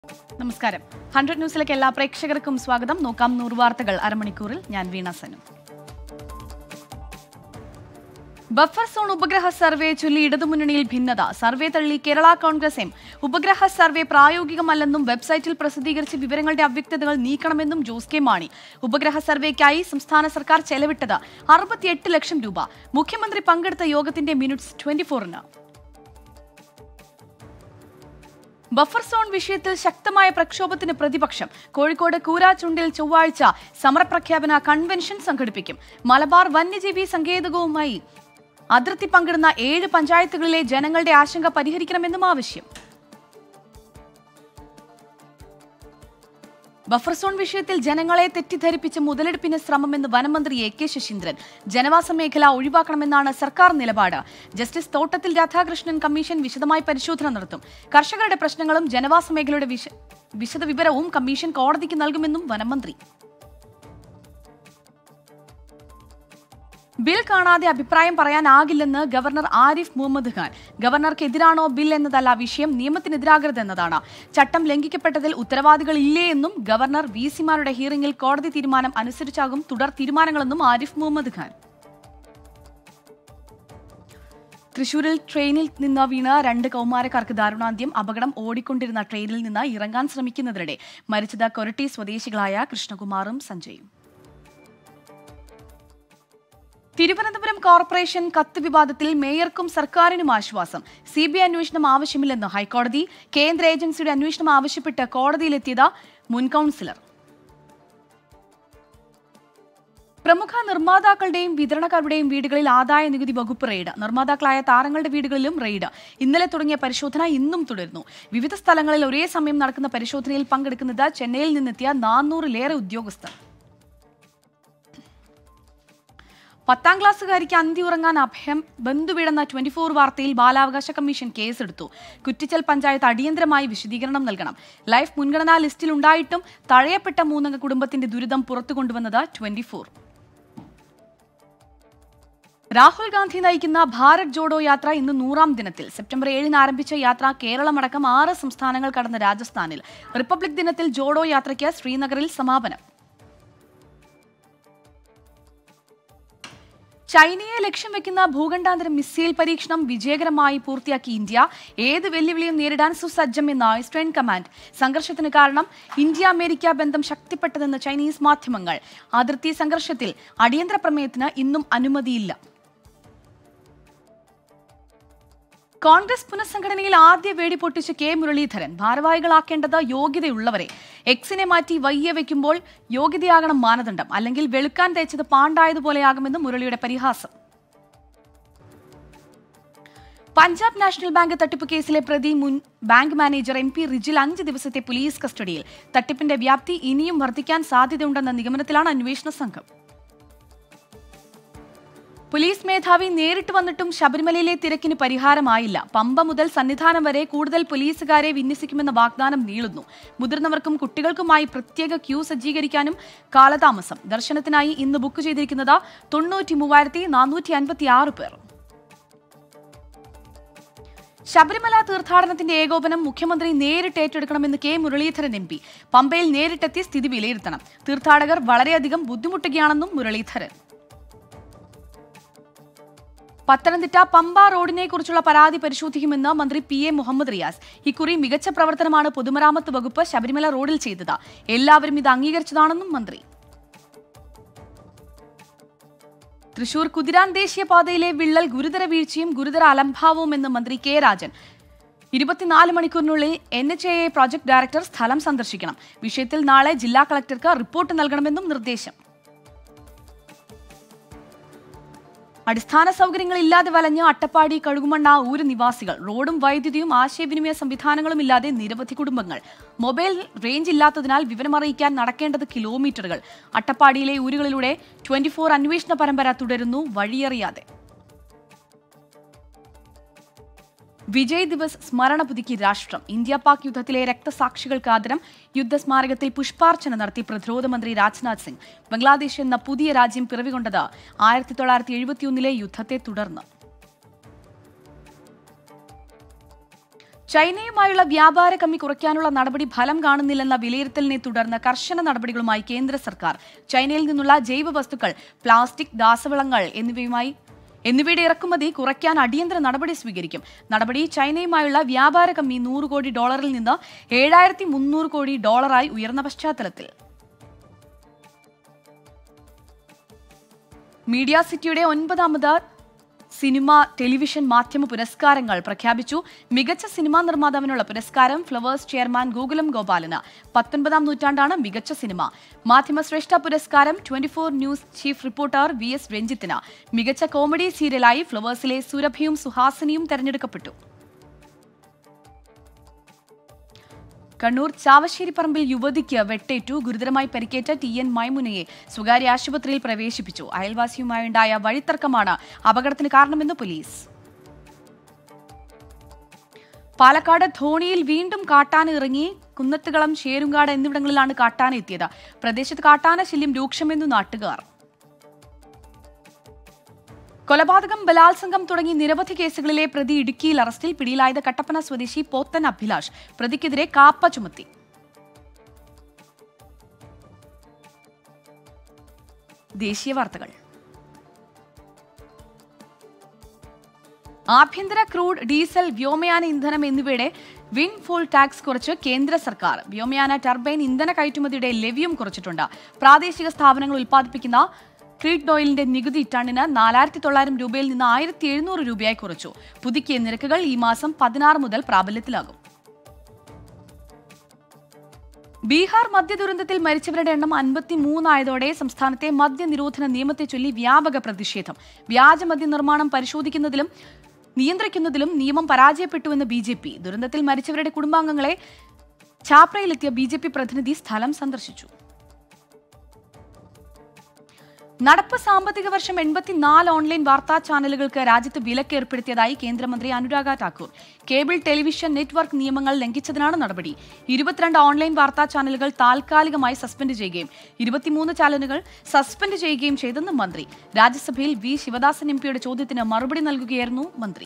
നമസ്കാരം ഹൺഡ്രഡ് ന്യൂസിലേക്ക് എല്ലാ പ്രേക്ഷകർക്കും സ്വാഗതം നോക്കാം നൂറ് വാർത്തകൾ അരമണിക്കൂറിൽ ഞാൻ വീണ സനു ബഫർ സോൺ ഉപഗ്രഹ സർവേ ചൊല്ലി ഇടതുമുന്നണിയിൽ ഭിന്നത സർവേ തള്ളി കേരള കോൺഗ്രസ് എം ഉപഗ്രഹ സർവേ പ്രായോഗികമല്ലെന്നും വെബ്സൈറ്റിൽ പ്രസിദ്ധീകരിച്ച വിവരങ്ങളുടെ അവ്യക്തതകൾ നീക്കണമെന്നും ജോസ് കെ മാണി ഉപഗ്രഹ സർവേക്കായി സംസ്ഥാന സർക്കാർ ചെലവിട്ടത് അറുപത്തിയെട്ട് ലക്ഷം രൂപ മുഖ്യമന്ത്രി പങ്കെടുത്ത യോഗത്തിന്റെ മിനിറ്റ്സ് ട്വന്റി ഫോറിന് ബഫർ സോൺ വിഷയത്തിൽ ശക്തമായ പ്രക്ഷോഭത്തിന് പ്രതിപക്ഷം കോഴിക്കോട് കൂരാച്ചുണ്ടിൽ ചൊവ്വാഴ്ച സമരപ്രഖ്യാപന കൺവെൻഷൻ സംഘടിപ്പിക്കും മലബാർ വന്യജീവി സങ്കേതകവുമായി അതിർത്തി പങ്കിടുന്ന ഏഴ് പഞ്ചായത്തുകളിലെ ജനങ്ങളുടെ ആശങ്ക പരിഹരിക്കണമെന്നും ആവശ്യം ബഫർ സോൺ വിഷയത്തിൽ ജനങ്ങളെ തെറ്റിദ്ധരിപ്പിച്ച് മുതലെടുപ്പിന് ശ്രമമെന്ന് വനമന്ത്രി എ കെ ശശീന്ദ്രൻ ജനവാസ മേഖല ഒഴിവാക്കണമെന്നാണ് സർക്കാർ നിലപാട് ജസ്റ്റിസ് തോട്ടത്തിൽ രാധാകൃഷ്ണൻ കമ്മീഷൻ വിശദമായി പരിശോധന നടത്തും കർഷകരുടെ പ്രശ്നങ്ങളും ജനവാസ മേഖലയുടെ വിശ- വിശദവിവരവും കമ്മീഷൻ കോടതിക്ക് നൽകുമെന്നും വനമന്ത്രി ബിൽ കാണാതെ അഭിപ്രായം പറയാനാകില്ലെന്ന് ഗവർണർ ആരിഫ് മുഹമ്മദ് ഖാൻ ഗവർണർക്കെതിരാണോ ബിൽ എന്നതല്ല വിഷയം നിയമത്തിനെതിരാകരുതെന്നതാണ് ചട്ടം ലംഘിക്കപ്പെട്ടതിൽ ഉത്തരവാദികൾ ഇല്ലേ എന്നും ഗവർണർ വി സിമാരുടെ ഹിയറിംഗിൽ കോടതി തീരുമാനം അനുസരിച്ചാകും തുടർ തീരുമാനങ്ങളെന്നും ആരിഫ് മുഹമ്മദ് ഖാൻ തൃശൂരിൽ ട്രെയിനിൽ നിന്ന് വീണ് രണ്ട് കൗമാരക്കാർക്ക് ദാരുണാന്ത്യം അപകടം ഓടിക്കൊണ്ടിരുന്ന ട്രെയിനിൽ നിന്ന് ഇറങ്ങാൻ ശ്രമിക്കുന്നതിനിടെ മരിച്ചത് കൊരട്ടി സ്വദേശികളായ കൃഷ്ണകുമാറും സഞ്ജയും തിരുവനന്തപുരം കോർപ്പറേഷൻ കത്ത് വിവാദത്തിൽ മേയർക്കും സർക്കാരിനും ആശ്വാസം സി ബി ഐ അന്വേഷണം ആവശ്യമില്ലെന്ന് ഹൈക്കോടതി കേന്ദ്ര ഏജൻസിയുടെ അന്വേഷണം ആവശ്യപ്പെട്ട് കോടതിയിലെത്തിയത് മുൻ കൌൺസിലർ പ്രമുഖ നിർമ്മാതാക്കളുടെയും വിതരണക്കാരുടെയും വീടുകളിൽ ആദായ നികുതി വകുപ്പ് റെയ്ഡ് നിർമ്മാതാക്കളായ താരങ്ങളുടെ വീടുകളിലും റെയ്ഡ് ഇന്നലെ തുടങ്ങിയ പരിശോധന ഇന്നും തുടരുന്നു വിവിധ സ്ഥലങ്ങളിൽ ഒരേ സമയം നടക്കുന്ന പരിശോധനയിൽ പങ്കെടുക്കുന്നത് ചെന്നൈയിൽ നിന്നെത്തിയ നാനൂറിലേറെ ഉദ്യോഗസ്ഥർ പത്താം ക്ലാസ്സുകാരിക്ക് അന്തി ഉറങ്ങാൻ അഭയം ബന്ധുവിടുന്ന ട്വന്റി ഫോർ വാർത്തയിൽ ബാലാവകാശ കമ്മീഷൻ കേസെടുത്തു കുറ്റിച്ചൽ പഞ്ചായത്ത് അടിയന്തരമായി വിശദീകരണം നൽകണം ലൈഫ് മുൻഗണനാ ലിസ്റ്റിൽ ഉണ്ടായിട്ടും തഴയപ്പെട്ട മൂന്നംഗ കുടുംബത്തിന്റെ ദുരിതം പുറത്തു കൊണ്ടുവന്നത് ട്വന്റി ഫോർ രാഹുൽ ഗാന്ധി നയിക്കുന്ന ഭാരത് ജോഡോ യാത്ര ഇന്ന് നൂറാം ദിനത്തിൽ സെപ്റ്റംബർ ഏഴിന് ആരംഭിച്ച യാത്ര കേരളമടക്കം ആറ് സംസ്ഥാനങ്ങൾ കടന്ന രാജസ്ഥാനിൽ റിപ്പബ്ലിക് ദിനത്തിൽ ജോഡോ യാത്രയ്ക്ക് ശ്രീനഗറിൽ സമാപനം ചൈനയെ ലക്ഷ്യം വെക്കുന്ന ഭൂഖണ്ഡാന്തര മിസൈൽ പരീക്ഷണം വിജയകരമായി പൂർത്തിയാക്കി ഇന്ത്യ ഏത് വെല്ലുവിളിയും നേരിടാൻ സുസജ്ജം എന്ന ഈസ്റ്റേൺ കമാൻഡ് സംഘർഷത്തിന് കാരണം ഇന്ത്യ അമേരിക്ക ബന്ധം ശക്തിപ്പെട്ടതെന്ന് ചൈനീസ് മാധ്യമങ്ങൾ അതിർത്തി സംഘർഷത്തിൽ അടിയന്തര പ്രമേയത്തിന് ഇന്നും അനുമതിയില്ല കോൺഗ്രസ് പുനഃസംഘടനയിൽ ആദ്യ വേടി പൊട്ടിച്ച് കെ മുരളീധരൻ ഭാരവാഹികളാക്കേണ്ടത് യോഗ്യതയുള്ളവരെ എക്സിനെ മാറ്റി വയ്യ വെക്കുമ്പോൾ യോഗ്യതയാകണം മാനദണ്ഡം അല്ലെങ്കിൽ വെളുക്കാൻ തേച്ചത് പാണ്ടായതുപോലെയാകുമെന്ന് മുരളിയുടെ പരിഹാസം പഞ്ചാബ് നാഷണൽ ബാങ്ക് തട്ടിപ്പ് കേസിലെ പ്രതി മുൻ bank manager M P Rijil അഞ്ച് ദിവസത്തെ പോലീസ് കസ്റ്റഡിയിൽ തട്ടിപ്പിന്റെ വ്യാപ്തി ഇനിയും വർദ്ധിക്കാൻ സാധ്യതയുണ്ടെന്ന നിഗമനത്തിലാണ് അന്വേഷണ സംഘം പോലീസ് മേധാവി നേരിട്ട് വന്നിട്ടും ശബരിമലയിലെ തിരക്കിന് പരിഹാരമായില്ല പമ്പ മുതൽ സന്നിധാനം വരെ കൂടുതൽ പോലീസുകാരെ വിന്യസിക്കുമെന്ന വാഗ്ദാനം നീളുന്നു മുതിർന്നവർക്കും കുട്ടികൾക്കുമായി പ്രത്യേക ക്യൂ സജ്ജീകരിക്കാനും കാലതാമസം ദർശനത്തിനായി ഇന്ന് ബുക്ക് ചെയ്തിരിക്കുന്നത് തൊണ്ണൂറ്റി മൂവായിരത്തി നാനൂറ്റി അൻപത്തി ആറ് പേർ ശബരിമല തീർത്ഥാടനത്തിന്റെ ഏകോപനം മുഖ്യമന്ത്രി നേരിട്ട് ഏറ്റെടുക്കണമെന്ന് കെ മുരളീധരൻ എം പി പമ്പയിൽ നേരിട്ടെത്തി സ്ഥിതി വിലയിരുത്തണം തീർത്ഥാടകർ വളരെയധികം ബുദ്ധിമുട്ടുകയാണെന്നും മുരളീധരൻ പത്തനംതിട്ട പമ്പ റോഡിനെ കുറിച്ചുള്ള പരാതി പരിശോധിക്കുമെന്ന് മന്ത്രി പി എ മുഹമ്മദ് റിയാസ് ഇക്കുറി മികച്ച പ്രവർത്തനമാണ് പൊതുമരാമത്ത് വകുപ്പ് ശബരിമല റോഡിൽ ചെയ്തത് എല്ലാവരും ഇത് അംഗീകരിച്ചതാണെന്നും മന്ത്രി തൃശൂർ കുതിരാൻ ദേശീയപാതയിലെ വിള്ളൽ ഗുരുതര വീഴ്ചയും ഗുരുതര അലംഭാവവും എന്ന് മന്ത്രി കെ രാജൻ ഇരുപത്തിനാല് മണിക്കൂറിനുള്ളിൽ N H A project director സ്ഥലം സന്ദർശിക്കണം വിഷയത്തിൽ നാളെ ജില്ലാ കളക്ടർക്ക് റിപ്പോർട്ട് നൽകണമെന്നും നിർദ്ദേശം അടിസ്ഥാന സൗകര്യങ്ങൾ ഇല്ലാതെ വലഞ്ഞ് അട്ടപ്പാടി കഴുകുമണ്ണ ഊര് നിവാസികൾ റോഡും വൈദ്യുതിയും ആശയവിനിമയ സംവിധാനങ്ങളും ഇല്ലാതെ നിരവധി കുടുംബങ്ങൾ മൊബൈൽ റേഞ്ച് ഇല്ലാത്തതിനാൽ വിവരമറിയിക്കാൻ നടക്കേണ്ടത് കിലോമീറ്ററുകൾ അട്ടപ്പാടിയിലെ ഊരുകളിലൂടെ ട്വന്റി ഫോർ അന്വേഷണ പരമ്പര തുടരുന്നു വഴിയറിയാതെ വിജയ് ദിവസ് സ്മരണ പുതുക്കി രാഷ്ട്രം ഇന്ത്യ പാക് യുദ്ധത്തിലെ രക്തസാക്ഷികൾക്ക് ആദരം യുദ്ധസ്മാരകത്തിൽ പുഷ്പാർച്ചന നടത്തി പ്രതിരോധ മന്ത്രി രാജ്നാഥ് സിംഗ് ബംഗ്ലാദേശ് എന്ന പുതിയ രാജ്യം പിറവികൊണ്ടത് ആയിരത്തി തൊള്ളായിരത്തി എഴുപത്തിയൊന്നിലെ യുദ്ധത്തെ തുടർന്ന് ചൈനയുമായുള്ള വ്യാപാര കമ്മി കുറയ്ക്കാനുള്ള നടപടി ഫലം കാണുന്നില്ലെന്ന വിലയിരുത്തലിനെ തുടർന്ന് കർശന നടപടികളുമായി കേന്ദ്ര സർക്കാർ ചൈനയിൽ നിന്നുള്ള ജൈവ വസ്തുക്കൾ പ്ലാസ്റ്റിക് രാസവളങ്ങൾ എന്നിവയുമായി എന്നിവയുടെ ഇറക്കുമതി കുറയ്ക്കാൻ അടിയന്തര നടപടി സ്വീകരിക്കും നടപടി ചൈനയുമായുള്ള വ്യാപാര കമ്മി നൂറ് കോടി ഡോളറിൽ നിന്ന് ഏഴായിരത്തി മുന്നൂറ് കോടി ഡോളറായി ഉയർന്ന പശ്ചാത്തലത്തിൽ മീഡിയ സിറ്റിയുടെ ഒൻപതാമത് സിനിമ ടെലിവിഷൻ മാധ്യമ പുരസ്കാരങ്ങൾ പ്രഖ്യാപിച്ചു മികച്ച സിനിമാ നിർമ്മാതാവിനുള്ള പുരസ്കാരം ഫ്ലവേഴ്സ് ചെയർമാൻ ഗോകുലം ഗോപാലന് പത്തൊൻപതാം നൂറ്റാണ്ടാണ് മികച്ച സിനിമ മാധ്യമശ്രേഷ്ഠ പുരസ്കാരം twenty four news chief reporter V S രഞ്ജിത്തിന് മികച്ച കോമഡി സീരിയലായി ഫ്ലവേഴ്സിലെ സുരഭിയും സുഹാസിനിയും തെരഞ്ഞെടുക്കപ്പെട്ടു കണ്ണൂർ ചാവശ്ശേരി പറമ്പിൽ യുവതിക്ക് വെട്ടേറ്റു ഗുരുതരമായി പരിക്കേറ്റ ടി എൻ മൈമുനയെ സ്വകാര്യ ആശുപത്രിയിൽ പ്രവേശിപ്പിച്ചു അയൽവാസിയുമായുണ്ടായ വഴിത്തർക്കമാണ് അപകടത്തിന് കാരണമെന്ന് പോലീസ് പാലക്കാട് ധോണിയിൽ വീണ്ടും കാട്ടാന ഇറങ്ങി കുന്നത്തുകളം ശേരുങ്കാട് എന്നിവിടങ്ങളിലാണ് കാട്ടാന എത്തിയത് പ്രദേശത്ത് കാട്ടാന ശല്യം രൂക്ഷമെന്നു നാട്ടുകാർ കൊലപാതകം ബലാത്സംഗം തുടങ്ങി നിരവധി കേസുകളിലെ പ്രതി ഇടുക്കിയിൽ അറസ്റ്റിൽ പിടിയിലായത് കട്ടപ്പന സ്വദേശി പോത്തൻ അഭിലാഷ് പ്രതിക്കെതിരെ കാപ്പ ചുമത്തി ദേശീയ വാർത്തകൾ ആഭ്യന്തര ക്രൂഡ് ഡീസൽ വ്യോമയാന ഇന്ധനം എന്നിവയുടെ വിൻ ഫുൾ ടാക്സ് കുറച്ച് കേന്ദ്ര സർക്കാർ വ്യോമയാന ടർബൈൻ ഇന്ധന കയറ്റുമതിയുടെ ലവ്യം കുറച്ചിട്ടുണ്ട് പ്രാദേശിക സ്ഥാപനങ്ങൾ ഉൽപ്പാദിപ്പിക്കുന്ന ക്രീഡ് ഓയിലിന്റെ നികുതി ടണ്ണിന് നാലായിരത്തി തൊള്ളായിരം രൂപയിൽ നിന്ന് ആയിരത്തി എഴുന്നൂറ് രൂപയായി കുറച്ചു പുതുക്കിയ നിരക്കുകൾ ഈ മാസം പതിനാറ് മുതൽ പ്രാബല്യത്തിലാകും ബീഹാർ മദ്യദുരന്തത്തിൽ മരിച്ചവരുടെ എണ്ണം അൻപത്തി മൂന്നായതോടെ സംസ്ഥാനത്തെ മദ്യനിരോധന നിയമത്തെ ചൊല്ലി വ്യാപക പ്രതിഷേധം വ്യാജ മദ്യ നിർമ്മാണം പരിശോധിക്കുന്നതിലും നിയന്ത്രിക്കുന്നതിലും നിയമം പരാജയപ്പെട്ടുവെന്ന് ബി ജെ പി ദുരന്തത്തിൽ മരിച്ചവരുടെ കുടുംബാംഗങ്ങളെ ഛാപ്രയിലെത്തിയ ബി ജെ പി പ്രതിനിധി സ്ഥലം സന്ദർശിച്ചു നടപ്പ് സാമ്പത്തിക വർഷം എൺപത്തിനാല് ഓൺലൈൻ വാർത്താ ചാനലുകൾക്ക് രാജ്യത്ത് വിലക്ക് ഏർപ്പെടുത്തിയതായി കേന്ദ്രമന്ത്രി അനുരാഗ ഠാക്കൂർ കേബിൾ ടെലിവിഷൻ നെറ്റ്വർക്ക് നിയമങ്ങൾ ലംഘിച്ചതിനാണ് നടപടി ഇരുപത്തിരണ്ട് ഓൺലൈൻ വാർത്താ ചാനലുകൾ താൽക്കാലികമായി സസ്പെൻഡ് ചെയ്യുകയും ഇരുപത്തിമൂന്ന് ചാനലുകൾ സസ്പെൻഡ് ചെയ്യുകയും ചെയ്തെന്ന് മന്ത്രി രാജ്യസഭയിൽ വി ശിവദാസൻ എംപിയുടെ ചോദ്യത്തിന് മറുപടി നൽകുകയായിരുന്നു മന്ത്രി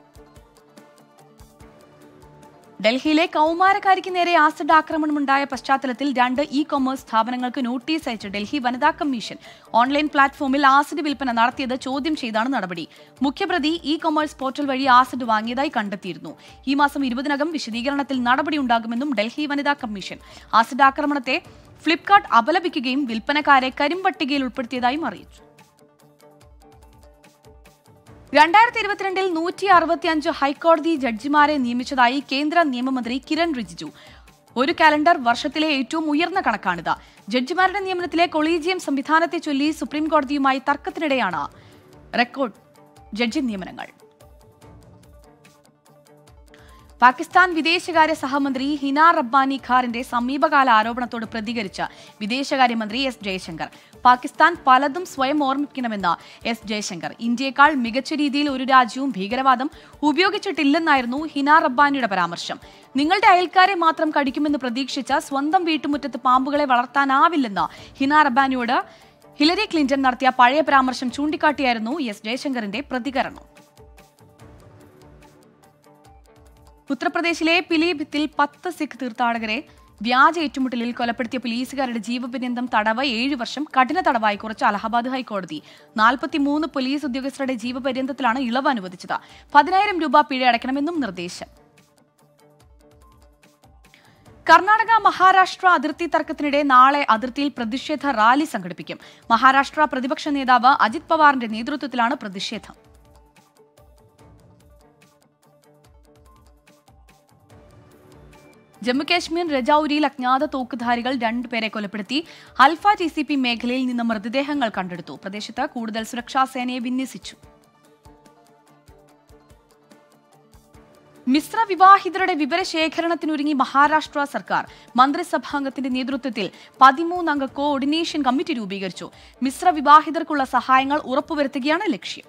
ഡൽഹിയിലെ കൗമാരക്കാരിക്ക് നേരെ ആസിഡ് ആക്രമണമുണ്ടായ പശ്ചാത്തലത്തിൽ രണ്ട് ഇ കൊമേഴ്സ് സ്ഥാപനങ്ങൾക്ക് നോട്ടീസ് അയച്ച് ഡൽഹി വനിതാ കമ്മീഷൻ ഓൺലൈൻ പ്ലാറ്റ്ഫോമിൽ ആസിഡ് വിൽപ്പന നടത്തിയത് ചോദ്യം ചെയ്താണ് നടപടി മുഖ്യപ്രതി ഇ കൊമേഴ്സ് പോർട്ടൽ വഴി ആസിഡ് വാങ്ങിയതായി കണ്ടെത്തിയിരുന്നു ഈ മാസം ഇരുപതിനകം വിശദീകരണത്തിൽ നടപടിയുണ്ടാകുമെന്നും ഡൽഹി വനിതാ കമ്മീഷൻ ആസിഡ് ആക്രമണത്തെ ഫ്ലിപ്കാർട്ട് അപലപിക്കുകയും വിൽപ്പനക്കാരെ കരിമ്പട്ടികയിൽ ഉൾപ്പെടുത്തിയതായും അറിയിച്ചു രണ്ടായിരത്തി ഇരുപത്തിരണ്ടിൽ നൂറ്റി അറുപത്തിയഞ്ച് ഹൈക്കോടതി ജഡ്ജിമാരെ നിയമിച്ചതായി കേന്ദ്ര നിയമമന്ത്രി കിരൺ റിജിജു ഒരു കാലണ്ടർ വർഷത്തിലെ ഏറ്റവും ഉയർന്ന കണക്കാണിത് ജഡ്ജിമാരുടെ നിയമനത്തിലെ കൊളീജിയം സംവിധാനത്തെ ചൊല്ലി സുപ്രീം കോടതിയുമായി തർക്കത്തിനിടെയാണ് റെക്കോർഡ് ജഡ്ജി നിയമനങ്ങൾ പാകിസ്ഥാൻ വിദേശകാര്യ സഹമന്ത്രി ഹിന റബ്ബാനി ഖാറിന്റെ സമീപകാല ആരോപണത്തോട് പ്രതികരിച്ച വിദേശകാര്യമന്ത്രി എസ് ജയശങ്കർ പാകിസ്ഥാൻ പലതും സ്വയം ഓർമ്മിക്കണമെന്ന് എസ് ജയശങ്കർ ഇന്ത്യയെക്കാൾ മികച്ച രീതിയിൽ ഒരു രാജ്യവും ഭീകരവാദം ഉപയോഗിച്ചിട്ടില്ലെന്നായിരുന്നു ഹിന റബ്ബാനിയുടെ പരാമർശം നിങ്ങളുടെ അയൽക്കാരെ മാത്രം കടിക്കുമെന്ന് പ്രതീക്ഷിച്ച സ്വന്തം വീട്ടുമുറ്റത്ത് പാമ്പുകളെ വളർത്താനാവില്ലെന്ന് ഹിന റബ്ബാനിയോട് ഹിലരി ക്ലിന്റൺ നടത്തിയ പഴയ പരാമർശം ചൂണ്ടിക്കാട്ടിയായിരുന്നു എസ് ജയശങ്കറിന്റെ പ്രതികരണം ഉത്തർപ്രദേശിലെ പിലീഭിത്തിൽ പത്ത് സിഖ് തീർത്ഥാടകരെ വ്യാജ ഏറ്റുമുട്ടലിൽ കൊലപ്പെടുത്തിയ പോലീസുകാരുടെ ജീവപര്യന്തം തടവ് ഏഴ് വർഷം കഠിന തടവായി കുറച്ച് അലഹബാദ് ഹൈക്കോടതി നാൽപ്പത്തിമൂന്ന് പോലീസ് ഉദ്യോഗസ്ഥരുടെ ജീവപര്യന്തത്തിലാണ് ഇളവ് അനുവദിച്ചത് പതിനായിരം രൂപ പിഴ അടയ്ക്കണമെന്നും നിർദ്ദേശം കർണാടക മഹാരാഷ്ട്ര അതിർത്തി തർക്കത്തിനിടെ നാളെ അതിർത്തിയിൽ പ്രതിഷേധ റാലി സംഘടിപ്പിക്കും മഹാരാഷ്ട്ര പ്രതിപക്ഷ നേതാവ് അജിത് പവാറിന്റെ നേതൃത്വത്തിലാണ് പ്രതിഷേധം ജമ്മുകാശ്മീർ രജൌരിയിൽ അജ്ഞാത തോക്കുധാരികൾ രണ്ടുപേരെ കൊലപ്പെടുത്തി അൽഫ ടി സി പി മേഖലയിൽ നിന്ന് മൃതദേഹങ്ങൾ കണ്ടെടുത്തു പ്രദേശത്ത് കൂടുതൽ സുരക്ഷാ സേനയെ വിന്യസിച്ചു മിശ്ര വിവാഹിതരുടെ വിവരശേഖരണത്തിനൊരുങ്ങി മഹാരാഷ്ട്ര സർക്കാർ മന്ത്രിസഭാംഗത്തിന്റെ നേതൃത്വത്തിൽ പതിമൂന്നംഗ കോർഡിനേഷൻ കമ്മിറ്റി രൂപീകരിച്ചു മിശ്ര വിവാഹിതർക്കുള്ള സഹായങ്ങൾ ഉറപ്പുവരുത്തുകയാണ് ലക്ഷ്യം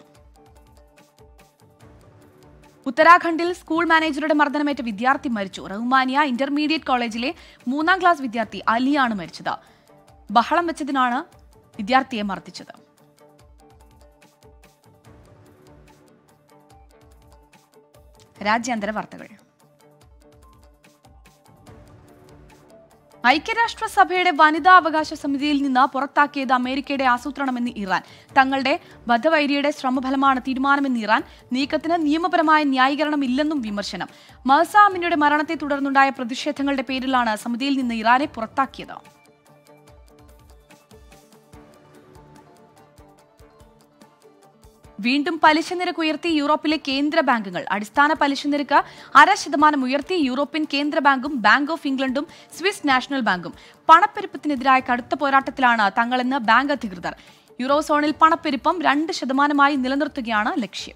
ഉത്തരാഖണ്ഡിൽ സ്കൂൾ മാനേജറുടെ മർദ്ദനമേറ്റ വിദ്യാർത്ഥി മരിച്ചു റഹ്മാനിയ ഇന്റർമീഡിയറ്റ് കോളേജിലെ മൂന്നാം ക്ലാസ് വിദ്യാർത്ഥി അലിയാണ് മരിച്ചത് ബഹളം വെച്ചതിനാണ് വിദ്യാർത്ഥിയെ മർദ്ദിച്ചത് രാജ്യാന്തര വാർത്തകൾ ഐക്യരാഷ്ട്രസഭയുടെ വനിതാ അവകാശ സമിതിയിൽ നിന്ന് പുറത്താക്കിയത് അമേരിക്കയുടെ ആസൂത്രണമെന്ന് ഇറാൻ തങ്ങളുടെ ബദ്ധവൈരിയുടെ ശ്രമഫലമാണ് തീരുമാനമെന്ന് ഇറാൻ നീക്കത്തിന് നിയമപരമായ ന്യായീകരണം ഇല്ലെന്നും വിമർശനം മഹസ അമിനിയുടെ മരണത്തെ തുടർന്നുണ്ടായ പ്രതിഷേധങ്ങളുടെ പേരിലാണ് സമിതിയിൽ നിന്ന് ഇറാനെ പുറത്താക്കിയത് വീണ്ടും പലിശ നിരക്ക് ഉയർത്തി യൂറോപ്പിലെ കേന്ദ്ര ബാങ്കുകൾ അടിസ്ഥാന പലിശ നിരക്ക് അര ശതമാനം ഉയർത്തി യൂറോപ്യൻ കേന്ദ്ര ബാങ്കും ബാങ്ക് ഓഫ് ഇംഗ്ലണ്ടും സ്വിസ് നാഷണൽ ബാങ്കും പണപ്പെരുപ്പത്തിനെതിരായ കടുത്ത പോരാട്ടത്തിലാണ് തങ്ങളെന്ന് ബാങ്ക് അധികൃതർ യൂറോ സോണിൽ പണപ്പെരുപ്പം രണ്ട് ശതമാനമായി നിലനിർത്തുകയാണ് ലക്ഷ്യം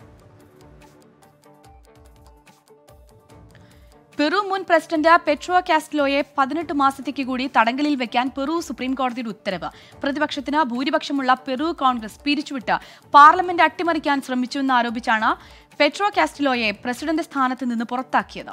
പെറു മുൻ പ്രസിഡന്റ് പെട്രോ കാസ്റ്റിലോയെ പതിനെട്ട് മാസത്തേക്ക് കൂടി തടങ്കലിൽ വെക്കാൻ പെറു സുപ്രീം കോടതിയുടെ ഉത്തരവ് പ്രതിപക്ഷത്തിന് ഭൂരിപക്ഷമുള്ള പെറു കോൺഗ്രസ് പിരിച്ചുവിട്ട് പാർലമെന്റ് അട്ടിമറിക്കാൻ ശ്രമിച്ചുവെന്ന് ആരോപിച്ചാണ് പെട്രോ കാസ്റ്റിലോയെ പ്രസിഡന്റ് സ്ഥാനത്ത് നിന്ന് പുറത്താക്കിയത്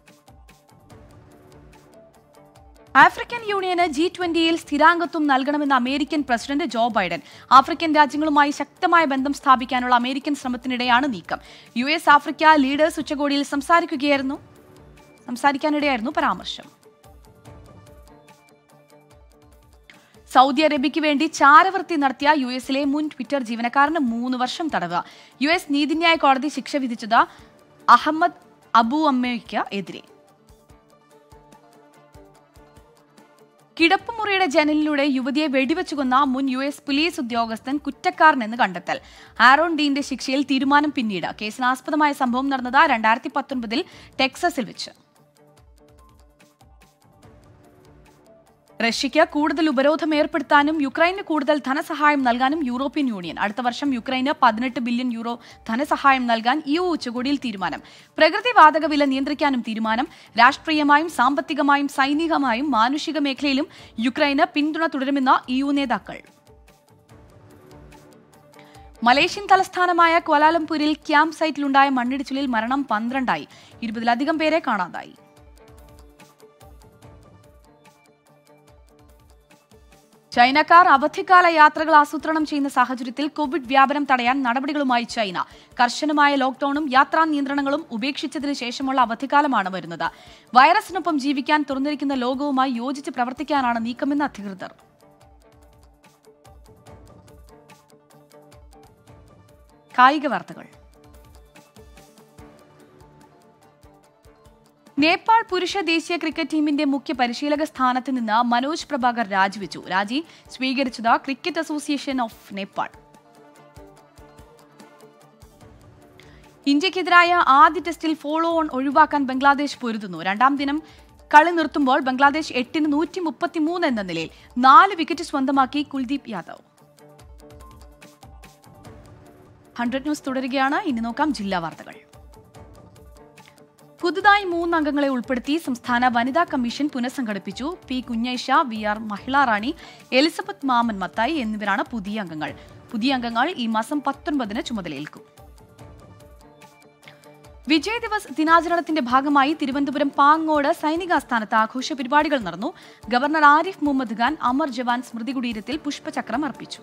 ആഫ്രിക്കൻ യൂണിയന് ജി ട്വന്റിയിൽ സ്ഥിരാംഗത്വം നൽകണമെന്ന് American president Joe Biden African രാജ്യങ്ങളുമായി ശക്തമായ ബന്ധം സ്ഥാപിക്കാനുള്ള അമേരിക്കൻ ശ്രമത്തിനിടെയാണ് നീക്കം യു എസ് ആഫ്രിക്ക ലീഡേഴ്സ് ഉച്ചകോടിയിൽ സംസാരിക്കുകയായിരുന്നു സംസാരിക്കാനിടെയായിരുന്നു പരാമർശം സൗദി അറേബ്യയ്ക്ക് വേണ്ടി ചാരവൃത്തി നടത്തിയ യു എസിലെ മുൻ ട്വിറ്റർ ജീവനക്കാരന് മൂന്ന് വർഷം തടവ് യു എസ് നീതിന്യായ കോടതി ശിക്ഷ വിധിച്ചത് അഹമ്മദ് അബു അമ്മയ്ക്ക് എതിരെ കിടപ്പുമുറിയുടെ ജനലിലൂടെ യുവതിയെ വെടിവെച്ചു കൊന്ന മുൻ യു എസ് പോലീസ് ഉദ്യോഗസ്ഥൻ കുറ്റക്കാരനെന്ന് കണ്ടെത്തൽ ആരോൺ ഡീന്റെ ശിക്ഷയിൽ തീരുമാനം പിന്നീട് കേസിനാസ്പദമായ സംഭവം നടന്നത് രണ്ടായിരത്തി പത്തൊൻപതിൽ ടെക്സസിൽ വെച്ച് റഷ്യയ്ക്ക് കൂടുതൽ ഉപരോധം ഏർപ്പെടുത്താനും യുക്രൈന് കൂടുതൽ ധനസഹായം നൽകാനും യൂറോപ്യൻ യൂണിയൻ അടുത്ത വർഷം യുക്രൈന് പതിനെട്ട് ബില്യൺ യൂറോ ധനസഹായം നൽകാൻ യു ഉച്ചകോടിയിൽ തീരുമാനം പ്രകൃതിവാതക വില നിയന്ത്രിക്കാനും തീരുമാനം രാഷ്ട്രീയമായും സാമ്പത്തികമായും സൈനികമായും മാനുഷിക മേഖലയിലും യുക്രൈന് പിന്തുണ തുടരുമെന്ന് ഇയു നേതാക്കൾ മലേഷ്യൻ തലസ്ഥാനമായ ക്വാലാലംപൂരിൽ ക്യാമ്പ് സൈറ്റിലുണ്ടായ മണ്ണിടിച്ചിലിൽ മരണം പന്ത്രണ്ടായി ഇരുപതിലധികം പേരെ കാണാതായി ചൈനക്കാർ അവധിക്കാല യാത്രകൾ ആസൂത്രണം ചെയ്യുന്ന സാഹചര്യത്തിൽ കോവിഡ് വ്യാപനം തടയാൻ നടപടികളുമായി ചൈന കർശനമായ ലോക്ഡൌണും യാത്രാ നിയന്ത്രണങ്ങളും ഉപേക്ഷിച്ചതിന് ശേഷമുള്ള അവധിക്കാലമാണ് വരുന്നത് വൈറസിനൊപ്പം ജീവിക്കാൻ തുറന്നിരിക്കുന്ന ലോകവുമായി യോജിച്ച് പ്രവർത്തിക്കാനാണ് നീക്കമെന്ന് അധികൃതർ കായിക വാർത്തകൾ നേപ്പാൾ പുരുഷ ദേശീയ ക്രിക്കറ്റ് ടീമിന്റെ മുഖ്യ പരിശീലക സ്ഥാനത്ത് നിന്ന് മനോജ് പ്രഭാകർ രാജിവെച്ചു രാജി സ്വീകരിച്ചത് ക്രിക്കറ്റ് അസോസിയേഷൻ ഓഫ് നേപ്പാൾ ഇന്ത്യക്കെതിരായ ആദ്യ ടെസ്റ്റിൽ ഫോളോ ഓൺ ഒഴിവാക്കാൻ ബംഗ്ലാദേശ് പൊരുതുന്നു രണ്ടാം ദിനം കളി നിർത്തുമ്പോൾ ബംഗ്ലാദേശ് എട്ടിന് നൂറ്റി മുപ്പത്തിമൂന്ന് എന്ന നിലയിൽ നാല് വിക്കറ്റ് സ്വന്തമാക്കി കുൽദീപ് യാദവ് ഹൺഡ്രഡ് ന്യൂസ് തുടരുകയാണ് ഇനി നോക്കാം ജില്ലാ വാർത്തകൾ പുതുതായി മൂന്ന് അംഗങ്ങളെ ഉൾപ്പെടുത്തി സംസ്ഥാന വനിതാ കമ്മീഷൻ പുനഃസംഘടിപ്പിച്ചു P Kunjaisha V R Mahilarani Elizabeth Mammen Mathai എന്നിവരാണ് പുതിയ അംഗങ്ങൾ പുതിയ അംഗങ്ങൾ ഈ മാസം പത്തൊൻപതിന് ചുമതലയേൽക്കും വിജയ് ദിവസ് ദിനാചരണത്തിന്റെ ഭാഗമായി തിരുവനന്തപുരം പാങ്ങോട് സൈനികാസ്ഥാനത്ത് ആഘോഷ പരിപാടികൾ നടന്നു ഗവർണർ ആരിഫ് മുഹമ്മദ് ഖാൻ അമർ ജവാൻ സ്മൃതി കുടീരത്തിൽ പുഷ്പചക്രം അർപ്പിച്ചു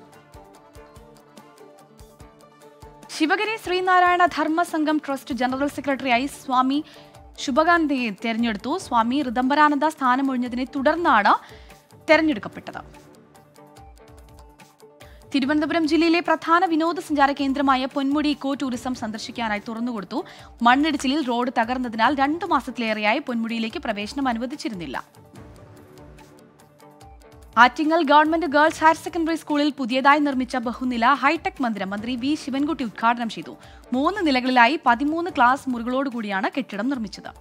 ശിവഗിരി ശ്രീനാരായണ ധർമ്മ സംഘം ട്രസ്റ്റ് ജനറൽ സെക്രട്ടറിയായി സ്വാമി ശുഭകാന്തിയെ തെരഞ്ഞെടുത്തു സ്വാമി ഋദംബരാനന്ദ സ്ഥാനമൊഴിഞ്ഞതിനെ തുടർന്നാണ് തെരഞ്ഞെടുക്കപ്പെട്ടത് തിരുവനന്തപുരം ജില്ലയിലെ പ്രധാന വിനോദസഞ്ചാര കേന്ദ്രമായ പൊന്മുടി ഇക്കോ ടൂറിസം സന്ദർശിക്കാനായി തുറന്നുകൊടുത്തു മണ്ണിടിച്ചിലിൽ റോഡ് തകർന്നതിനാൽ രണ്ടു മാസത്തിലേറെയായി പൊന്മുടിയിലേക്ക് പ്രവേശനം അനുവദിച്ചിരുന്നില്ല Attingal government girls higher secondary സ്കൂളിൽ പുതിയതായി നിർമ്മിച്ച ബഹുനില ഹൈടെക് മന്ദിരം മന്ത്രി വി ശിവൻകുട്ടി ഉദ്ഘാടനം ചെയ്തു മൂന്ന് നിലകളിലായി പതിമൂന്ന് ക്ലാസ് മുറികളോടുകൂടിയാണ് കെട്ടിടം നിർമ്മിച്ചത്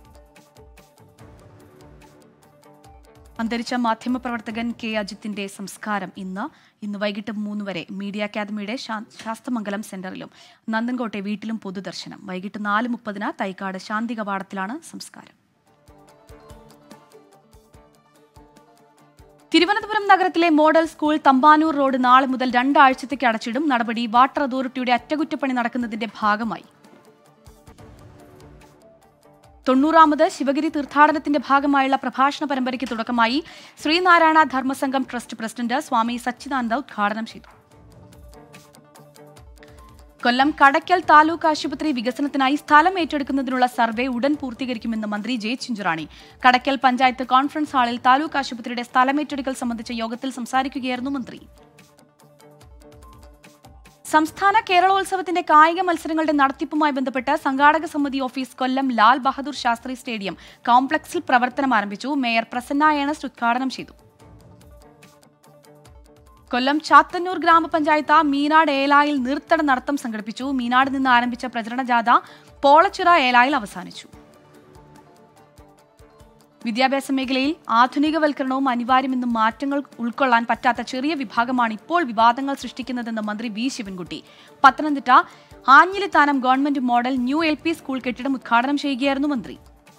അന്തരിച്ച മാധ്യമപ്രവർത്തകൻ കെ അജിത്തിന്റെ സംസ്കാരം ഇന്ന് ഇന്ന് വൈകിട്ട് മൂന്ന് വരെ മീഡിയ അക്കാദമിയുടെ ശാ- ശാസ്തമംഗലം സെന്ററിലും നന്ദൻകോട്ടെ വീട്ടിലും പൊതുദർശനം വൈകിട്ട് നാല് മുപ്പതിന് തൈക്കാട് ശാന്തി കവാടത്തിലാണ് സംസ്കാരം തിരുവനന്തപുരം നഗരത്തിലെ മോഡൽ സ്കൂൾ തമ്പാനൂർ റോഡ് നാളെ മുതൽ രണ്ടാഴ്ചത്തേക്ക് അടച്ചിടും നടപടി വാട്ടർ അതോറിറ്റിയുടെ അറ്റകുറ്റപ്പണി നടക്കുന്നതിന്റെ ഭാഗമായി തൊണ്ണൂറാമത് ശിവഗിരി തീർത്ഥാടനത്തിന്റെ ഭാഗമായുള്ള പ്രഭാഷണ പരമ്പരയ്ക്ക് തുടക്കമായി ശ്രീനാരായണ ധർമ്മസംഘം ട്രസ്റ്റ് പ്രസിഡന്റ് സ്വാമി സച്ചിദാനന്ദ ഉദ്ഘാടനം ചെയ്തു കൊല്ലം കടയ്ക്കൽ താലൂക്ക് ആശുപത്രി വികസനത്തിനായി സ്ഥലം ഏറ്റെടുക്കുന്നതിനുള്ള സർവേ ഉടൻ പൂർത്തീകരിക്കുമെന്ന് മന്ത്രി ജെ ചിഞ്ചുറാണി കടയ്ക്കൽ പഞ്ചായത്ത് കോൺഫറൻസ് ഹാളിൽ താലൂക്ക് ആശുപത്രിയുടെ സ്ഥലം ഏറ്റെടുക്കൽ സംബന്ധിച്ച യോഗത്തിൽ സംസാരിക്കുകയായിരുന്നു മന്ത്രി സംസ്ഥാന കേരളോത്സവത്തിന്റെ കായിക മത്സരങ്ങളുടെ നടത്തിപ്പുമായി ബന്ധപ്പെട്ട് സംഘാടക സമിതി ഓഫീസ് കൊല്ലം ലാൽ ബഹദൂർ ശാസ്ത്രി സ്റ്റേഡിയം കോംപ്ലക്സിൽ പ്രവർത്തനം ആരംഭിച്ചു മേയർ പ്രസന്ന ഏണസ്റ്റ് ഉദ്ഘാടനം ചെയ്തു കൊല്ലം ചാത്തന്നൂർ ഗ്രാമപഞ്ചായത്ത് മീനാട് ഏലായിൽ നീർത്തട നടത്തം സംഘടിപ്പിച്ചു മീനാട് നിന്ന് ആരംഭിച്ച പ്രചരണ ജാഥ പോളച്ചിറ ഏലായിൽ അവസാനിച്ചു വിദ്യാഭ്യാസ മേഖലയിൽ ആധുനികവൽക്കരണവും അനിവാര്യമെന്നും മാറ്റങ്ങൾ ഉൾക്കൊള്ളാൻ പറ്റാത്ത ചെറിയ വിഭാഗമാണ് ഇപ്പോൾ വിവാദങ്ങൾ സൃഷ്ടിക്കുന്നതെന്ന് മന്ത്രി V Sivankutty Pathanamthitta Anjilithanam government model new L P school കെട്ടിടം ഉദ്ഘാടനം ചെയ്യുകയായിരുന്നു മന്ത്രി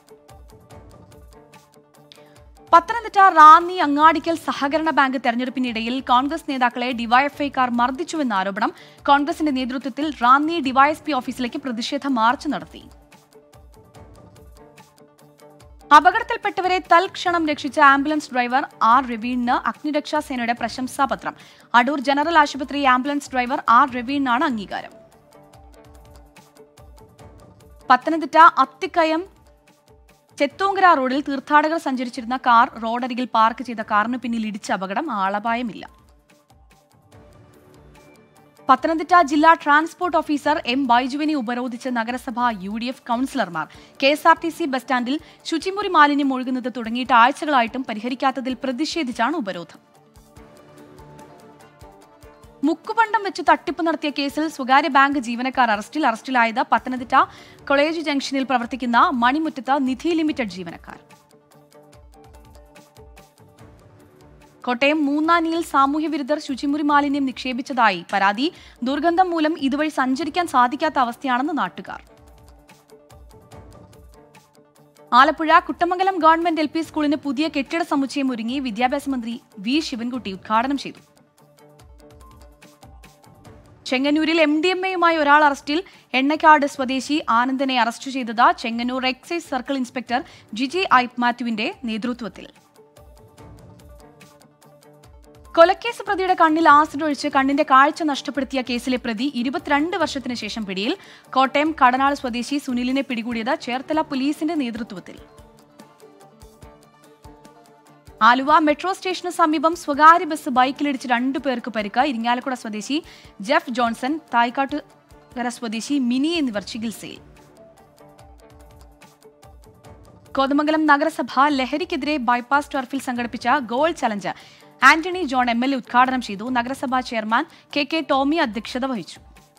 പത്തനംതിട്ട റാന്നി അങ്ങാടിക്കൽ സഹകരണ ബാങ്ക് തെരഞ്ഞെടുപ്പിനിടയിൽ കോൺഗ്രസ് നേതാക്കളെ ഡിവൈഎഫ്ഐക്കാർ മർദ്ദിച്ചുവെന്ന ആരോപണം കോൺഗ്രസിന്റെ നേതൃത്വത്തിൽ റാന്നി ഡിവൈഎസ്പി ഓഫീസിലേക്ക് പ്രതിഷേധ മാർച്ച് നടത്തി അപകടത്തിൽപ്പെട്ടവരെ തൽക്ഷണം രക്ഷിച്ച ആംബുലൻസ് ഡ്രൈവർ ആർ രവീണിന് അഗ്നിരക്ഷാ സേനയുടെ പ്രശംസാപത്രം അടൂർ ജനറൽ ആശുപത്രി ആംബുലൻസ് ഡ്രൈവർ ആർ രവീണിനാണ് അംഗീകാരം പത്തനംതിട്ട അത്തിക്കയം ചെത്തൂങ്കര റോഡിൽ തീർത്ഥാടകർ സഞ്ചരിച്ചിരുന്ന കാർ റോഡരികിൽ പാർക്ക് ചെയ്ത കാറിന് പിന്നിൽ ഇടിച്ച അപകടം ആളപായമില്ല പത്തനംതിട്ട ജില്ലാ ട്രാൻസ്പോർട്ട് ഓഫീസർ എം ബൈജുവിനെ ഉപരോധിച്ച് നഗരസഭ യു ഡി എഫ് കൌൺസിലർമാർ K S R T C bus സ്റ്റാൻഡിൽ ശുചിമുറി മാലിന്യം ഒഴുകുന്നത് തുടങ്ങിയിട്ട് ആഴ്ചകളായിട്ടും പരിഹരിക്കാത്തതിൽ പ്രതിഷേധിച്ചാണ് ഉപരോധം മുക്കുപണ്ടം വെച്ച് തട്ടിപ്പ് നടത്തിയ കേസിൽ സ്വകാര്യ ബാങ്ക് ജീവനക്കാർ അറസ്റ്റിൽ അറസ്റ്റിലായത് പത്തനംതിട്ട കോളേജ് ജംഗ്ഷനിൽ പ്രവർത്തിക്കുന്ന മണിമുറ്റത്ത് നിധി ലിമിറ്റഡ് ജീവനക്കാർ കോട്ടയം മൂന്നാനിയിൽ സാമൂഹ്യവിരുദ്ധർ ശുചിമുറി മാലിന്യം നിക്ഷേപിച്ചതായി പരാതി ദുർഗന്ധം മൂലം ഇതുവഴി സഞ്ചരിക്കാൻ സാധിക്കാത്ത അവസ്ഥയാണെന്ന് നാട്ടുകാർ Alappuzha Kuttamangalam government L P സ്കൂളിന് പുതിയ കെട്ടിട സമുച്ചയം ഒരുങ്ങി വിദ്യാഭ്യാസ മന്ത്രി വി ശിവൻകുട്ടി ഉദ്ഘാടനം ചെയ്തു ചെങ്ങന്നൂരിൽ എം ഡി എം എയുമായി ഒരാൾ അറസ്റ്റിൽ എണ്ണക്കാട് സ്വദേശി ആനന്ദനെ അറസ്റ്റ് ചെയ്തത് Chengannur excise circle inspector Jiji Eapen മാത്യുവിന്റെ നേതൃത്വത്തിൽ കൊലക്കേസ് പ്രതിയുടെ കണ്ണിൽ ആസിഡ് ഒഴിച്ച് കണ്ണിന്റെ കാഴ്ച നഷ്ടപ്പെടുത്തിയ കേസിലെ പ്രതി ഇരുപത്തിരണ്ട് വർഷത്തിന് ശേഷം പിടിയിൽ കോട്ടയം കടനാട് സ്വദേശി സുനിലിനെ പിടികൂടിയത് ചേർത്തല പോലീസിന്റെ നേതൃത്വത്തിൽ ആലുവ മെട്രോ സ്റ്റേഷന് സമീപം സ്വകാര്യ ബസ് ബൈക്കിലിടിച്ച് രണ്ടു പേർക്ക് പരിക്ക് ഇരിങ്ങാലക്കുട സ്വദേശി ജെഫ് ജോൺസൺ തായ്ക്കാട്ടുകര സ്വദേശി മിനി എന്നിവർ ചികിത്സയിൽ കോതമംഗലം നഗരസഭ ലഹരിക്കെതിരെ ബൈപ്പാസ് ടർഫിൽ സംഘടിപ്പിച്ച goal challenge Antony John M L A ഉദ്ഘാടനം ചെയ്തു നഗരസഭാ ചെയർമാൻ കെ കെ ടോമി അധ്യക്ഷത വഹിച്ചു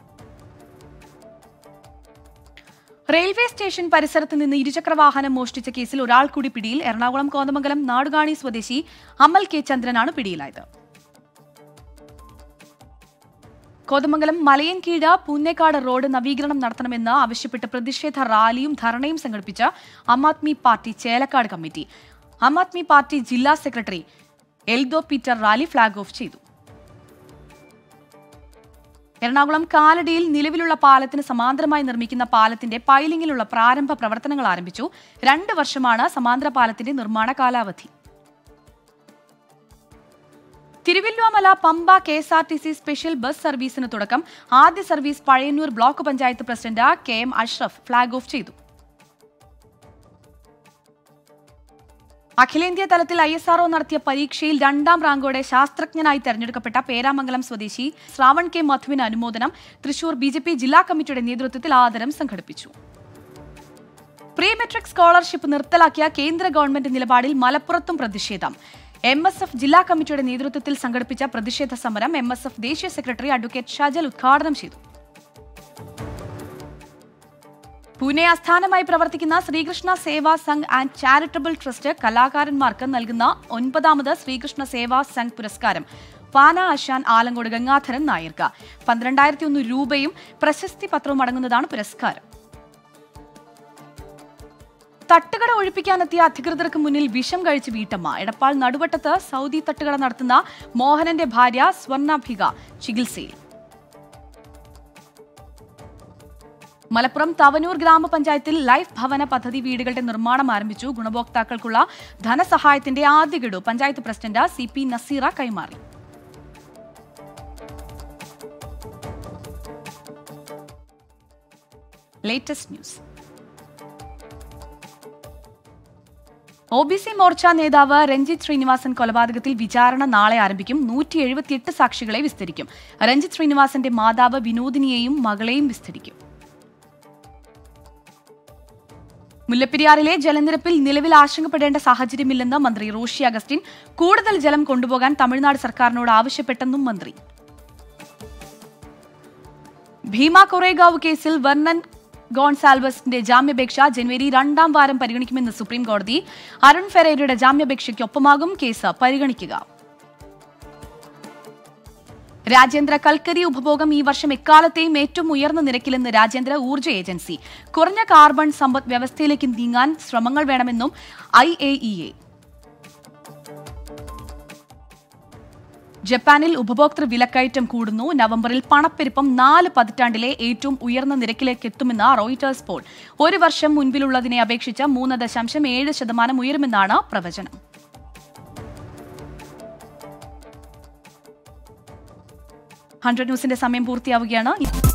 റെയിൽവേ സ്റ്റേഷൻ പരിസരത്ത് നിന്ന് ഇരുചക്ര വാഹനം മോഷ്ടിച്ച കേസിൽ ഒരാൾ കൂടി പിടിയിൽ എറണാകുളം കോതമംഗലം നാടുകാണി സ്വദേശി അമൽ കെ ചന്ദ്രനാണ് പിടിയിലായത് കോതമംഗലം മലയൻകീഴ് പൂന്നേക്കാട് റോഡ് നവീകരണം നടത്തണമെന്ന് ആവശ്യപ്പെട്ട് പ്രതിഷേധ റാലിയും ധർണയും സംഘടിപ്പിച്ച Aam Aadmi party Chelakkad committee Aam Aadmi party ജില്ലാ secretary Eldho Peter rally flag off ചെയ്തു എറണാകുളം കാലടിയിൽ നിലവിലുള്ള പാലത്തിന് സമാന്തരമായി നിർമ്മിക്കുന്ന പാലത്തിന്റെ പൈലിംഗിലുള്ള പ്രാരംഭ പ്രവർത്തനങ്ങൾ ആരംഭിച്ചു രണ്ട് വർഷമാണ് സമാന്തര പാലത്തിന്റെ നിർമ്മാണ കാലാവധി Thiruvilwamala Pampa K S R T C special bus സർവീസിന് തുടക്കം ആദ്യ service Pazhayannur block panchayat president K M Ashraf flag off ചെയ്തു അഖിലേന്ത്യാ തലത്തിൽ ഐ എസ് ആർഒ നടത്തിയ പരീക്ഷയിൽ രണ്ടാം റാങ്കോടെ ശാസ്ത്രജ്ഞനായി തെരഞ്ഞെടുക്കപ്പെട്ട പേരാമംഗലം സ്വദേശി ശ്രാവൺ കെ മധുവിന് അനുമോദനം തൃശൂർ ബി ജില്ലാ കമ്മിറ്റിയുടെ നേതൃത്വത്തിൽ ആദരം സംഘടിപ്പിച്ചു പ്രീ മെട്രിക് സ്കോളർഷിപ്പ് നിർത്തലാക്കിയ കേന്ദ്ര ഗവൺമെന്റ് നിലപാടിൽ മലപ്പുറത്തും പ്രതിഷേധം എം എസ് എഫ് ജില്ലാ കമ്മിറ്റിയുടെ നേതൃത്വത്തിൽ സംഘടിപ്പിച്ച പ്രതിഷേധ സമരം എം എസ് എഫ് ദേശീയ സെക്രട്ടറി അഡ്വക്കേറ്റ് ഷാജൽ ഉദ്ഘാടനം ചെയ്തു പൂനെ ആസ്ഥാനമായി പ്രവർത്തിക്കുന്ന Sreekrishna Seva Sangh and charitable trust കലാകാരന്മാർക്ക് നൽകുന്ന ഒൻപതാമത് ശ്രീകൃഷ്ണ സേവാ സംഘ് പുരസ്കാരം പാന ആശാൻ ആലങ്കോട് ഗംഗാധരൻ നായർക്ക് പന്ത്രണ്ടായിരത്തി ഒന്ന് രൂപയും പ്രശസ്തി പത്രവും അടങ്ങുന്നതാണ് പുരസ്കാരം തട്ടുകട ഒഴിപ്പിക്കാനെത്തിയ അധികൃതർക്ക് മുന്നിൽ വിഷം കഴിച്ച് വീട്ടമ്മ എടപ്പാൾ നടുവട്ടത്ത് സൗദി തട്ടുകട നടത്തുന്ന മോഹനന്റെ ഭാര്യ സ്വർണാഭിക ചികിത്സയിൽ മലപ്പുറം തവനൂർ ഗ്രാമപഞ്ചായത്തിൽ ലൈഫ് ഭവന പദ്ധതി വീടുകളുടെ നിർമ്മാണം ആരംഭിച്ചു ഗുണഭോക്താക്കൾക്കുള്ള ധനസഹായത്തിന്റെ ആദ്യ ഗഡു panchayat president C P Naseera കൈമാറി latest news O B C Morcha നേതാവ് രഞ്ജിത്ത് ശ്രീനിവാസൻ കൊലപാതകത്തിൽ വിചാരണ നാളെ ആരംഭിക്കും നൂറ്റി എഴുപത്തിയെട്ട് സാക്ഷികളെ വിസ്തരിക്കും രഞ്ജിത്ത് ശ്രീനിവാസന്റെ മാതാവ് വിനോദിനിയെയും മകളെയും വിസ്തരിക്കും മുല്ലപ്പെരിയാറിലെ ജലനിരപ്പിൽ നിലവിൽ ആശങ്കപ്പെടേണ്ട സാഹചര്യമില്ലെന്ന് മന്ത്രി റോഷി അഗസ്റ്റിൻ കൂടുതൽ ജലം കൊണ്ടുപോകാൻ തമിഴ്നാട് സർക്കാരിനോട് ആവശ്യപ്പെട്ടെന്നും മന്ത്രി ഭീമ കൊറേഗാവ് കേസിൽ വർണ്ണൻ ഗോൺസാൽവസിന്റെ ജാമ്യാപേക്ഷ ജനുവരി രണ്ടാം വാരം പരിഗണിക്കുമെന്ന് സുപ്രീം കോടതി അരുൺ ഫെറേരയുടെ ജാമ്യാപേക്ഷയ്ക്കൊപ്പമാകും കേസ് പരിഗണിക്കുക രാജ്യാന്തര കൽക്കരി ഉപഭോഗം ഈ വർഷം എക്കാലത്തെയും ഏറ്റവും ഉയർന്ന നിരക്കിലെന്ന് രാജ്യാന്തര ഊർജ്ജ ഏജൻസി കുറഞ്ഞ കാർബൺ സമ്പദ് വ്യവസ്ഥയിലേക്ക് നീങ്ങാൻ ശ്രമങ്ങൾ വേണമെന്നും ഐ എ ഇ എ ജപ്പാനിൽ ഉപഭോക്തൃ വിലക്കയറ്റം കൂടുന്നു നവംബറിൽ പണപ്പെരുപ്പം നാല് പതിറ്റാണ്ടിലെ ഏറ്റവും ഉയർന്ന നിരക്കിലേക്ക് എത്തുമെന്ന് റോയിറ്റേഴ്സ് പോൾ ഒരു വർഷം മുൻപിലുള്ളതിനെ അപേക്ഷിച്ച് മൂന്ന് ദശാംശം ഏഴ് ശതമാനം ഉയരുമെന്നാണ് പ്രവചനം ഹൺഡ്രഡ് ന്യൂസിന്റെ സമയം പൂർത്തിയാവുകയാണ്